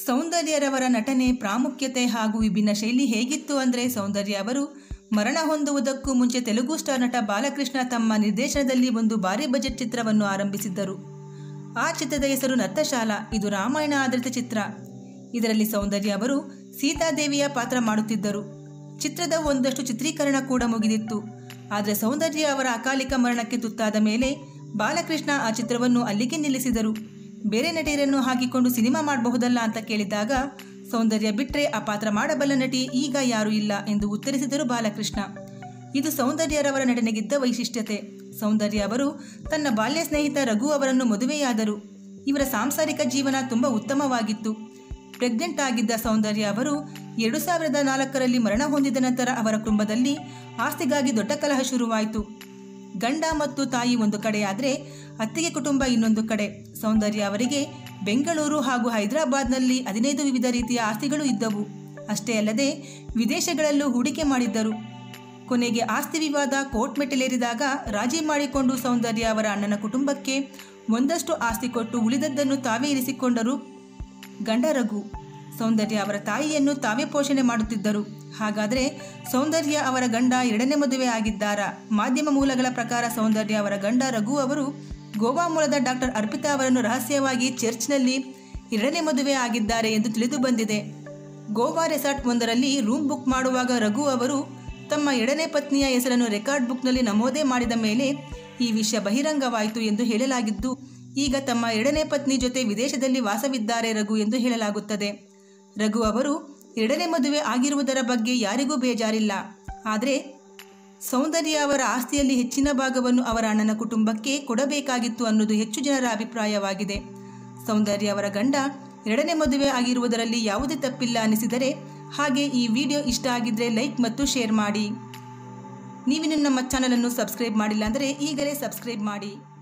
ಸೌಂದರ್ಯರವರ ನಟನೆ ಪ್ರಾಮುಖ್ಯತೆ ಹಾಗೂ ವಿಭಿನ್ನ ಶೈಲಿ ಹೇಗಿತ್ತು ಅಂದರೆ ಸೌಂದರ್ಯ ಅವರು ಮರಣ ಹೊಂದುವುದಕ್ಕೂ ಮುಂಚೆ ತೆಲುಗು ಸ್ಟಾರ್ ನಟ ಬಾಲಕೃಷ್ಣ ತಮ್ಮ ನಿರ್ದೇಶನದಲ್ಲಿ ಒಂದು ಭಾರಿ ಬಜೆಟ್ ಚಿತ್ರವನ್ನು ಆರಂಭಿಸಿದ್ದರು ಆ ಚಿತ್ರದ ಹೆಸರು ನರ್ತಶಾಲಾ ಇದು ರಾಮಾಯಣ ಆಧಾರಿತ ಚಿತ್ರ ಇದರಲ್ಲಿ ಸೌಂದರ್ಯ ಅವರು ಸೀತಾದೇವಿಯ ಪಾತ್ರ ಮಾಡುತ್ತಿದ್ದರು ಚಿತ್ರದ ಒಂದಷ್ಟು ಚಿತ್ರೀಕರಣ ಕೂಡ ಮುಗಿದಿತ್ತು ಆದರೆ ಸೌಂದರ್ಯ ಅವರ ಅಕಾಲಿಕ ಮರಣಕ್ಕೆ ತುತ್ತಾದ ಮೇಲೆ ಬಾಲಕೃಷ್ಣ ಆ ಚಿತ್ರವನ್ನು ಅಲ್ಲಿಗೆ ನಿಲ್ಲಿಸಿದರು ಬೇರೆ ನಟಿಯರನ್ನು ಹಾಕಿಕೊಂಡು ಸಿನಿಮಾ ಮಾಡಬಹುದಲ್ಲ ಅಂತ ಕೇಳಿದಾಗ ಸೌಂದರ್ಯ ಬಿಟ್ಟರೆ ಆ ಪಾತ್ರ ಮಾಡಬಲ್ಲ ನಟಿ ಈಗ ಯಾರೂ ಇಲ್ಲ ಎಂದು ಉತ್ತರಿಸಿದರು ಬಾಲಕೃಷ್ಣ ಇದು ಸೌಂದರ್ಯರವರ ನಟನೆಗಿದ್ದ ವೈಶಿಷ್ಟ್ಯತೆ ಸೌಂದರ್ಯ ಅವರು ತನ್ನ ಬಾಲ್ಯ ಸ್ನೇಹಿತ ರಘು ಅವರನ್ನು ಮದುವೆಯಾದರು ಇವರ ಸಾಂಸಾರಿಕ ಜೀವನ ತುಂಬ ಉತ್ತಮವಾಗಿತ್ತು ಪ್ರೆಗ್ನೆಂಟ್ ಆಗಿದ್ದ ಸೌಂದರ್ಯ ಅವರು ಎರಡು ಸಾವಿರದ ನಾಲ್ಕರಲ್ಲಿ ಮರಣ ಹೊಂದಿದ ನಂತರ ಅವರ ಕುಟುಂಬದಲ್ಲಿ ಆಸ್ತಿಗಾಗಿ ದೊಡ್ಡ ಕಲಹ ಶುರುವಾಯಿತು ಗಂಡ ಮತ್ತು ತಾಯಿ ಒಂದು ಕಡೆ ಆದರೆ ಅತ್ತಿಗೆ ಕುಟುಂಬ ಇನ್ನೊಂದು ಕಡೆ ಸೌಂದರ್ಯ ಅವರಿಗೆ ಬೆಂಗಳೂರು ಹಾಗೂ ಹೈದರಾಬಾದ್ನಲ್ಲಿ ಹದಿನೈದು ವಿವಿಧ ರೀತಿಯ ಆಸ್ತಿಗಳು ಇದ್ದವು ಅಷ್ಟೇ ಅಲ್ಲದೆ ವಿದೇಶಗಳಲ್ಲೂ ಹೂಡಿಕೆ ಮಾಡಿದ್ದರು ಕೊನೆಗೆ ಆಸ್ತಿ ವಿವಾದ ಕೋರ್ಟ್ ಮೆಟ್ಟಿಲೇರಿದಾಗ ರಾಜಿ ಮಾಡಿಕೊಂಡು ಸೌಂದರ್ಯ ಅವರ ಅಣ್ಣನ ಕುಟುಂಬಕ್ಕೆ ಒಂದಷ್ಟು ಆಸ್ತಿ ಕೊಟ್ಟು ಉಳಿದದ್ದನ್ನು ತಾವೇ ಇರಿಸಿಕೊಂಡರು ಗಂಡ ರಘು ಸೌಂದರ್ಯ ಅವರ ತಾಯಿಯನ್ನು ತಾವೇ ಪೋಷಣೆ ಮಾಡುತ್ತಿದ್ದರು ಹಾಗಾದರೆ ಸೌಂದರ್ಯ ಅವರ ಗಂಡ ಎರಡನೇ ಮದುವೆ ಆಗಿದ್ದಾರಾ ಮಾಧ್ಯಮ ಮೂಲಗಳ ಪ್ರಕಾರ ಸೌಂದರ್ಯ ಅವರ ಗಂಡ ರಘು ಅವರು ಗೋವಾ ಮೂಲದ ಡಾಕ್ಟರ್ ಅರ್ಪಿತಾ ಅವರನ್ನು ರಹಸ್ಯವಾಗಿ ಚರ್ಚ್ನಲ್ಲಿ ಎರಡನೇ ಮದುವೆ ಆಗಿದ್ದಾರೆ ಎಂದು ತಿಳಿದು ಬಂದಿದೆ ಗೋವಾ ರೆಸಾರ್ಟ್ ಒಂದರಲ್ಲಿ ರೂಮ್ ಬುಕ್ ಮಾಡುವಾಗ ರಘು ಅವರು ತಮ್ಮ ಎರಡನೇ ಪತ್ನಿಯ ಹೆಸರನ್ನು ರೆಕಾರ್ಡ್ ಬುಕ್ನಲ್ಲಿ ನಮೂದೇ ಮಾಡಿದ ಮೇಲೆ ಈ ವಿಷಯ ಬಹಿರಂಗವಾಯಿತು ಎಂದು ಹೇಳಲಾಗಿದ್ದು ಈಗ ತಮ್ಮ ಎರಡನೇ ಪತ್ನಿ ಜೊತೆ ವಿದೇಶದಲ್ಲಿ ವಾಸವಿದ್ದಾರೆ ರಘು ಎಂದು ಹೇಳಲಾಗುತ್ತದೆ ರಘು ಅವರು ಎರಡನೇ ಮದುವೆ ಆಗಿರುವುದರ ಬಗ್ಗೆ ಯಾರಿಗೂ ಬೇಜಾರಿಲ್ಲ ಆದರೆ ಸೌಂದರ್ಯ ಅವರ ಆಸ್ತಿಯಲ್ಲಿ ಹೆಚ್ಚಿನ ಭಾಗವನ್ನು ಅವರ ಅಣ್ಣನ ಕುಟುಂಬಕ್ಕೆ ಕೊಡಬೇಕಾಗಿತ್ತು ಅನ್ನೋದು ಹೆಚ್ಚು ಜನರ ಅಭಿಪ್ರಾಯವಾಗಿದೆ ಸೌಂದರ್ಯ ಅವರ ಗಂಡ ಎರಡನೇ ಮದುವೆ ಆಗಿರುವುದರಲ್ಲಿ ಯಾವುದೇ ತಪ್ಪಿಲ್ಲ ಅನಿಸಿದರೆ ಹಾಗೆ ಈ ವಿಡಿಯೋ ಇಷ್ಟ ಆಗಿದ್ರೆ ಲೈಕ್ ಮತ್ತು ಶೇರ್ ಮಾಡಿ ನೀವಿನ್ನು ನಮ್ಮ ಚಾನಲನ್ನು ಸಬ್ಸ್ಕ್ರೈಬ್ ಮಾಡಿಲ್ಲ ಅಂದರೆ ಈಗಲೇ ಸಬ್ಸ್ಕ್ರೈಬ್ ಮಾಡಿ